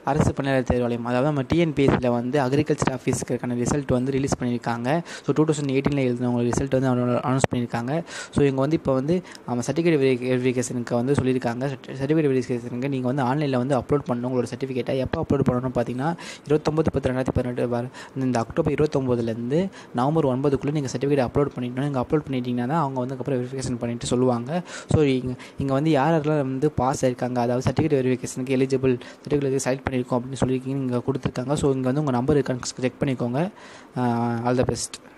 அரசு பணியாளர் தேர்வாலயம் அதாவது நம்ம டிஎன்பிஎஸ்சியில் வந்து அக்ரிகல்ச்சர் ஆஃபீஸுக்கான ரிசல்ட் வந்து ரிலீஸ் பண்ணியிருக்காங்க ஸோ டூ தௌசண்ட் எயிட்டீனில் எழுதினவங்க ரிசல்ட் வந்து அனௌன்ஸ் பண்ணியிருக்காங்க ஸோ இவங்க வந்து இப்போ வந்து நம்ம சர்டிஃபிகேட் வெரிஃபிகேஷனுக்கு வந்து சொல்லியிருக்காங்க சர்டிஃபிகேட் வெரிஃபிகேஷனுக்கு நீங்கள் வந்து ஆன்லைனில் வந்து அப்லோட் பண்ணணும் உங்களோட சர்டிஃபிகேட்டை எப்போ அப்லோட் பண்ணணும்னு பார்த்தீங்கன்னா இருபத்தொம்பது பத்து ரெண்டாயிரத்தி பதினெட்டு வர இந்த அக்டோபர் இருபத்தொம்போதுலேருந்து நவம்பர் ஒன்பதுக்குள்ளே நீங்கள் சர்டிஃபிகேட் அப்லோட் பண்ணிட்டணும் நீங்கள் அப்லோட் பண்ணிட்டீங்கன்னா தான் அவங்க வந்து அதுக்கப்புறம் வெரிஃபிகேஷன் பண்ணிட்டு சொல்லுவாங்க ஸோ இங்கே இங்கே வந்து யார் யாரெல்லாம் வந்து பாஸ் ஆயிருக்காங்க அதாவது சர்டிஃபிகேட் வெரிஃபிகேஷனுக்கு எலிஜிபிள் சர்டிஃபிகேட் செலக்ட் பண்ணியிருக்கோம் அப்படின்னு சொல்லியிருக்கீங்க நீங்கள் கொடுத்துருக்காங்க ஸோ இங்கே வந்து உங்கள் நம்பர் இருக்கான்னு செக் பண்ணிக்கோங்க ஆல் த பெஸ்ட்